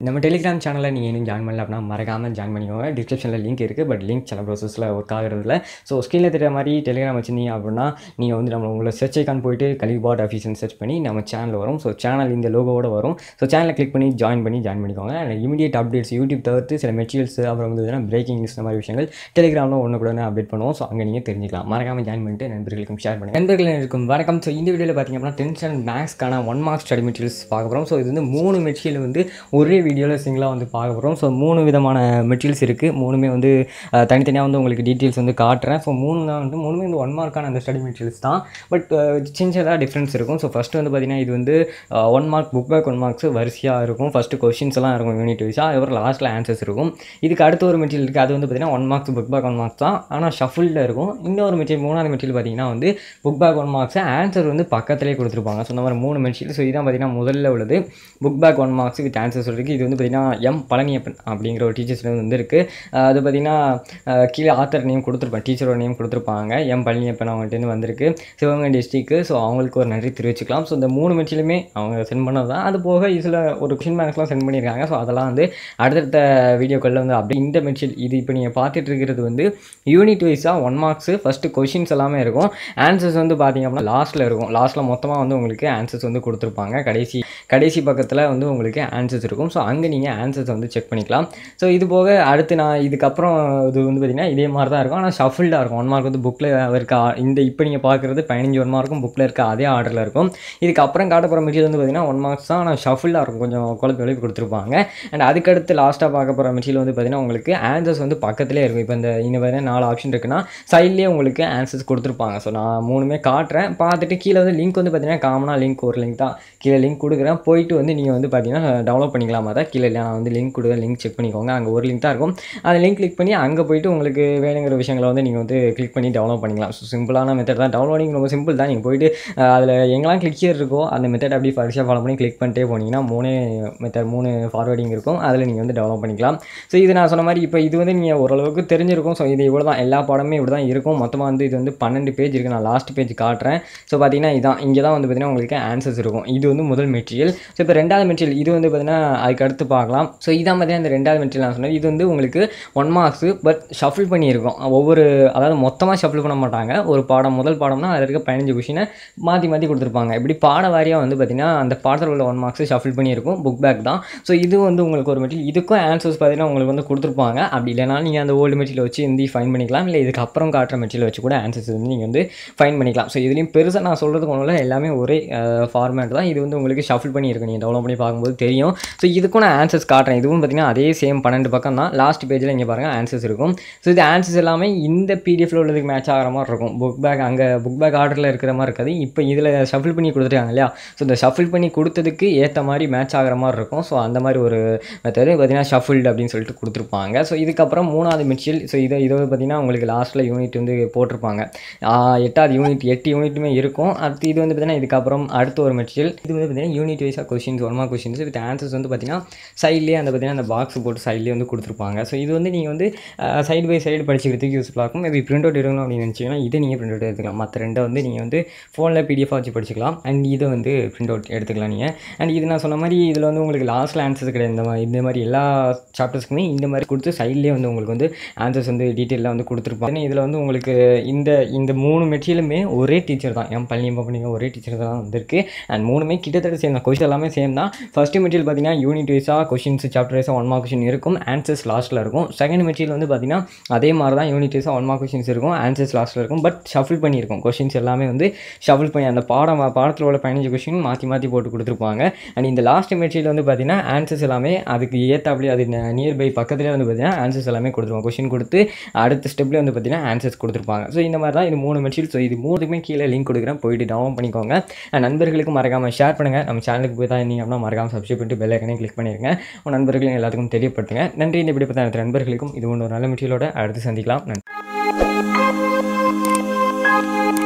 நம்ம டெலிகிராம் சேனலில் நீங்கள் இன்னும் ஜாயின் பண்ணல அப்படின்னா மறக்காமல் ஜாயின் பண்ணிக்கோங்க டிஸ்கிரிப்ஷனில் லிங்க் இருக்குது பட் லிங்க் சில ப்ரோசஸில் ஒர்க் ஆகிறதுல ஸோ ஸ்க்ரீனில் தெரியுற மாதிரி டெலிகிராம் வச்சிருந்தீங்க அப்படின்னா நீங்கள் வந்து நம்ம உங்களை சர்ச் ஐக்கான் போயிட்டு கலிபாட் ஆஃபீஸ்னு சர்ச் பண்ணி நம்ம சேனல் வரும் ஸோ சேனல் இந்த லோகோவோட வரும் ஸோ சேனலை கிளிக் பண்ணி ஜாயின் பண்ணி ஜாயின் பண்ணிக்கோங்க அண்ட் இமீடியட் அப்டேட்ஸ் யூடியூப் தவிர்த்து சில மெட்டீரியல்ஸ் அப்புறம் வந்து பிரேக்கிங் நியூஸ் இந்த மாதிரி விஷயங்கள் டெலிகிராமில் ஒன்று கூட அப்டேட் பண்ணுவோம் ஸோ அங்கே நீங்கள் தெரிஞ்சிக்கலாம் மறக்காமல் ஜாயின் பண்ணிட்டு நண்பர்களுக்கும் ஷேர் பண்ணுங்கள் நண்பர்கள் இருக்கும் வணக்கம் ஸோ இந்த வீடியோவில் பார்த்தீங்க அப்படின்னா டென்த் அண்ட் மேக்ஸ்க்கான ஒன் மார்க் ஸ்டடி மெட்டீரியல்ஸ் பார்க்க போகிறோம் ஸோ இது வந்து மூணு மெட்டீரியல் வந்து ஒரே வீடியோவில் சிங்கிளாக வந்து பார்க்க போகிறோம் ஸோ மூணு விதமான மெட்டீரியல்ஸ் இருக்குது மூணுமே வந்து அஹ், தனித்தனியாக வந்து உங்களுக்கு டீட்டெயில்ஸ் வந்து காட்டுறேன் ஸோ மூணு தான் வந்து மூணுமே வந்து ஒன் மார்க்கான அந்த ஸ்டடி மெட்டீரியல்ஸ் தான் பட் சின்ன சின்னதாக டிஃப்ரென்ஸ் இருக்கும் ஸோ ஃபஸ்ட்டு வந்து பார்த்தீங்கன்னா இது வந்து one mark book back one marks வரிசையாக இருக்கும் ஃபஸ்ட்டு கொஷின்ஸ் எல்லாம் இருக்கும் யூனிட் வைஸாக அதுக்கப்புறம் லாஸ்ட்டில் ஆன்சர்ஸ் இருக்கும் இதுக்கு அடுத்த ஒரு மெட்டீரியல் இருக்குது அது வந்து பார்த்தீங்கன்னா one marks book back one marks தான் ஆனால் ஷஃபில்டில் இருக்கும் இன்னொரு மெட்டீரியல் மூணாவது மெட்டீரியல் பார்த்தீங்கன்னா வந்து book back one marks answer வந்து பக்கத்துலேயே கொடுத்துருப்பாங்க ஸோ இந்த மாதிரி மூணு மெட்டீரியல் ஸோ இதான் பார்த்தீங்கன்னா முதல்ல உள்ளது book back one marks with answers இருக்குது இது வந்து பார்த்தீங்கன்னா எம் பழனியப்பன் அப்படிங்கிற ஒரு டீச்சர்ஸ் வந்து இருக்குது அஹ் அது பார்த்தீங்கன்னா அஹ் கீழே ஆத்தர் நேம் கொடுத்துருப்பாங்க டீச்சரோட நேம் கொடுத்துருப்பாங்க எம் பழனியப்பன் அவங்கள்ட்டேருந்து வந்திருக்கு சிவகங்கை டிஸ்ட்ரிக்கு ஸோ அவங்களுக்கு ஒரு நன்றி தெரிவிச்சுக்கலாம் ஸோ இந்த மூணு மெட்டீரியலுமே அவங்க சென்ட் பண்ணது தான் அது போக இதில் ஒரு கொஷின் பேங்க்ஸ்லாம் சென்ட் பண்ணியிருக்காங்க ஸோ அதெல்லாம் வந்து அடுத்தடுத்த வீடியோக்களில் வந்து அப்படி இந்த மெட்டீரியல் இது இப்போ நீங்கள் பார்த்துட்டு இருக்கிறது வந்து யூனிட் வைஸாக ஒன் மார்க்ஸு ஃபஸ்ட்டு கொஷின்ஸ் எல்லாமே இருக்கும் ஆன்சர்ஸ் வந்து பார்த்தீங்க அப்படின்னா லாஸ்ட்டில் இருக்கும் லாஸ்ட்டில் மொத்தமாக வந்து உங்களுக்கு ஆன்சர்ஸ் வந்து கொடுத்துருப்பாங்க கடைசி கடைசி பக்கத்தில் வந்து உங்களுக்கு ஆன்சர்ஸ் இருக்கும் ஸோ அங்கே நீங்கள் ஆன்சர்ஸ் வந்து செக் பண்ணிக்கலாம் ஸோ இது போக அடுத்து நான் இதுக்கப்புறம் இது வந்து பார்த்திங்கன்னா இதே மாதிரி தான் இருக்கும் ஆனால் ஷஃபில்டாக இருக்கும் ஒன் மார்க் வந்து புக்கில் இருக்க ஆ- இந்த இப்போ நீங்கள் பார்க்குறது பதினஞ்சு ஒன் மார்க்கும் புக்கில் இருக்க அதே ஆர்டரில் இருக்கும் இதுக்கப்புறம் காட்ட போகிற மெட்டீரியல் வந்து பார்த்திங்கன்னா ஒன் மார்க்ஸ் தான் ஆனால் ஷஃபில்டாக இருக்கும் கொஞ்சம் குழப்பி குழப்பி கொடுத்துருப்பாங்க அண்ட் அதுக்கடுத்து லாஸ்ட்டாக பார்க்க போகிற மெட்டீரியல் வந்து பார்த்திங்கன்னா உங்களுக்கு ஆன்சர்ஸ் வந்து பக்கத்துலேயே இருக்கும் இப்போ இந்த இந்த பார்த்தீங்கன்னா நாலு ஆப்ஷன் இருக்குன்னா சைட்லேயே உங்களுக்கு ஆன்சர்ஸ் கொடுத்துருப்பாங்க ஸோ நான் மூணுமே காட்டுறேன் பார்த்துட்டு கீழே வந்து லிங்க் வந்து பார்த்தீங்கன்னா காமனாக லிங்க் ஒரு லிங்க் தான் கீழே லிங்க் கொடுக்குறேன் போயிட்டு வந்து நீங்கள் வந்து பார்த்தீங்கன்னா டவுன்லோட் பண்ணிக்கலாமா தான் கீழே இல்லை நான் வந்து லிங்க் கொடுக்குறேன் லிங்க் செக் பண்ணிக்கோங்க அங்கே ஒரு லிங்க் தான் இருக்கும் அந்த லிங்க் கிளிக் பண்ணி அங்கே போயிட்டு உங்களுக்கு வேணுங்கிற விஷயங்களை வந்து நீங்கள் வந்து கிளிக் பண்ணி டவுன்லோட் பண்ணிக்கலாம் ஸோ சிம்பிளான மெத்தட் தான் டவுன்லோடிங் ரொம்ப சிம்பிள் தான் நீங்கள் போயிட்டு அதில் எங்கெல்லாம் கிளிக் இருக்கோ அந்த மெத்தட் அப்படி பரிசாக ஃபாலோ பண்ணி கிளிக் பண்ணிட்டே போனீங்கன்னா மூணு மெத்தட் மூணு ஃபார்வர்டிங் இருக்கும் அதில் நீங்கள் வந்து டவுன்லோட் பண்ணிக்கலாம் ஸோ இது நான் சொன்ன மாதிரி இப்போ இது வந்து நீங்கள் ஓரளவுக்கு தெரிஞ்சிருக்கும் ஸோ இது இவ்வளோ தான் எல்லா பாடமே இப்படி தான் இருக்கும் மொத்தமாக வந்து இது வந்து பன்னெண்டு பேஜ் இருக்குது நான் லாஸ்ட் பேஜ் காட்டுறேன் ஸோ பார்த்தீங்கன்னா இதான் இங்கே தான் வந்து பார்த்தீங்கன்னா உங்களுக்கு ஆன்சர்ஸ் இருக்கும் இது வந்து முதல் மெட்டீரியல் ஸோ இப்போ ரெண்டாவது மெட்டீரியல் இது வந்து பார்த்தீங்கன்னா அதுக்கு அடுத்து பார்க்கலாம் ஸோ இதான் பார்த்தீங்கன்னா இந்த ரெண்டாவது மெட்டீரியல் நான் சொன்னது இது வந்து உங்களுக்கு ஒன் மார்க்ஸ் பட் ஷஃபிள் பண்ணியிருக்கோம் ஒவ்வொரு அதாவது மொத்தமாக ஷஃபிள் பண்ண மாட்டாங்க ஒரு பாடம் முதல் பாடம்னா அதில் இருக்க பதினஞ்சு கொஷினை மாற்றி மாற்றி கொடுத்துருப்பாங்க இப்படி பாட வாரியாக வந்து பார்த்தீங்கன்னா அந்த பாடத்தில் உள்ள ஒன் மார்க்ஸ் ஷஃபிள் பண்ணியிருக்கும் புக் பேக் தான் ஸோ இது வந்து உங்களுக்கு ஒரு மெட்டீரியல் இதுக்கும் ஆன்சர்ஸ் பார்த்தீங்கன்னா உங்களுக்கு வந்து கொடுத்துருப்பாங்க அப்படி இல்லைனா நீங்கள் அந்த ஓல்டு மெட்டீரியல் வச்சு ஹிந்தி ஃபைன் பண்ணிக்கலாம் இல்லை இதுக்கு அப்புறம் காட்டுற மெட்டீரியல் வச்சு கூட ஆன்சர்ஸ் வந்து நீங்கள் வந்து ஃபைன் பண்ணிக்கலாம் ஸோ இதுலேயும் பெருசாக நான் சொல்கிறதுக்கு ஒன்றும் இல்லை எல்லாமே ஒரே ஃபார்மேட் தான் இது வந்து உங்களுக்கு ஷஃபிள் பண்ணியிருக்கும் நீங்கள் டவுன்லோட் பண்ணி பார்க்கும்போது தெரியும் ஸோ இதுக்கும் நான் ஆன்சர்ஸ் காட்டுறேன் இதுவும் பார்த்தீங்கன்னா அதே சேம் பன்னெண்டு பக்கம் தான் லாஸ்ட் பேஜில் இங்கே பாருங்கள் ஆன்சர்ஸ் இருக்கும் ஸோ இது ஆன்சர்ஸ் எல்லாமே இந்த பிடிஎஃப்ல உள்ளதுக்கு மேட்ச் ஆகிற மாதிரி இருக்கும் புக் பேக் அங்கே புக் பேக் ஆர்டரில் இருக்கிற மாதிரி இருக்காது இப்போ இதில் ஷஃபிள் பண்ணி கொடுத்துருக்காங்க இல்லையா ஸோ இந்த ஷஃபிள் பண்ணி கொடுத்ததுக்கு ஏற்ற மாதிரி மேட்ச் ஆகிற மாதிரி இருக்கும் ஸோ அந்த மாதிரி ஒரு மெத்தடு பார்த்தீங்கன்னா ஷஃபிள்டு அப்படின்னு சொல்லிட்டு கொடுத்துருப்பாங்க ஸோ இதுக்கப்புறம் மூணாவது மெட்டீரியல் ஸோ இதை இதை வந்து பார்த்தீங்கன்னா உங்களுக்கு லாஸ்ட்டில் யூனிட் வந்து போட்டிருப்பாங்க ஆஹ் எட்டாவது யூனிட் எட்டு யூனிட்டுமே இருக்கும் அடுத்து இது வந்து பார்த்தீங்கன்னா இதுக்கப்புறம் அடுத்த ஒரு மெட்டீரியல் இது வந்து பார்த்தீங்கன்னா யூனிட் வைஸாக questions one mark questions with answers வந்து பார்த்தீங்கன்னா சைட்லேயே அந்த பார்த்தீங்கன்னா அந்த பாக்ஸ் போட்டு சைட்லேயே வந்து கொடுத்துருப்பாங்க ஸோ இது வந்து நீங்கள் வந்து சைடு பை சைடு படிச்சுக்கிறதுக்கு யூஸ்ஃபுல்லாக இருக்கும் மேபி பிரிண்ட் அவுட் எடுக்கணும் அப்படின்னு நினச்சிங்கன்னா இதை நீங்கள் பிரிண்ட் அவுட் எடுத்துக்கலாம் மற்ற ரெண்டை வந்து நீங்கள் வந்து ஃபோனில் பிடிஎஃபாக வச்சு படிச்சுக்கலாம் அண்ட் இதை வந்து பிரிண்ட் அவுட் எடுத்துக்கலாம் நீங்கள் அண்ட் இது நான் சொன்ன மாதிரி இதில் வந்து உங்களுக்கு லாஸ்ட்டில் ஆன்சர்ஸ் கிடையாது இந்த மாதிரி இந்த மாதிரி எல்லா சாப்டர்ஸ்க்குமே இந்த மாதிரி கொடுத்து சைட்லேயே வந்து உங்களுக்கு வந்து ஆன்சர்ஸ் வந்து டீட்டெயிலாக வந்து கொடுத்துருப்பாங்க இதில் வந்து உங்களுக்கு இந்த இந்த மூணு மெட்டீரியலுமே ஒரே டீச்சர் தான் என் பள்ளி பண்ணிங்க ஒரே டீச்சர் தான் வந்திருக்கு அண்ட் மூணுமே கிட்டத்தட்ட சேம் தான் கொஸ்டின் எல்லாமே சேம் தான் ஃபஸ்ட்டு மெட்டீரியல் பார்த்தீங்கன்னா யூனிட் வைஸாக கொஷின்ஸ் சாப்டர் வைஸாக ஒன் மார்க் கொஷின் இருக்கும் ஆன்சர்ஸ் லாஸ்ட்டில் இருக்கும் செகண்ட் மெட்டீரியல் வந்து பார்த்தீங்கன்னா அதே மாதிரி தான் யூனிட் வைஸாக ஒன் மார்க் கொஷின்ஸ் இருக்கும் ஆன்சர்ஸ் லாஸ்ட்டில் இருக்கும் பட் ஷஃபிள் பண்ணியிருக்கும் கொஷின்ஸ் எல்லாமே வந்து ஷஃபிள் பண்ணி அந்த பாடம் பாடத்தில் உள்ள பதினஞ்சு கொஷின் மாற்றி மாற்றி போட்டு கொடுத்துருப்பாங்க அண்ட் இந்த லாஸ்ட் மெட்டீரியல் வந்து பார்த்தீங்கன்னா ஆன்சர்ஸ் எல்லாமே அதுக்கு ஏற்றாப்படி அது நியர்பை பக்கத்துலேயே வந்து பார்த்தீங்கன்னா ஆன்சர்ஸ் எல்லாமே கொடுத்துருவாங்க கொஷின் கொடுத்து அடுத்த ஸ்டெப்லேயே வந்து பார்த்தீங்கன்னா ஆன்சர்ஸ் கொடுத்துருப்பாங்க ஸோ இந்த மாதிரி தான் இது மூணு மெட்டீரியல் ஸோ இது மூணுக்குமே கீழே லிங்க் கொடுக்குறேன் போயிட்டு டவுன் பண்ணிக்கோங்க And நண்பர்களுக்கு மறக்காமல் ஷேர் பண்ணுங்கள் நம்ம சேனலுக்கு போய் தான் இருந்தீங்க அப்படின்னா மறக்காமல் சப்ஸ்கிரைப் பண்ணிட்டு பெல் ஐக்கனே கிளிக் பண்ணிருங்க உங்கள் நண்பர்களும் எல்லாத்துக்கும் தெரியப்படுத்துங்க நன்றி இந்த இப்படி பார்த்தா நண்பர்களுக்கும் இது ஒன்று ஒரு நல்ல மெட்டீரியலோட அடுத்து சந்திக்கலாம் நன்றி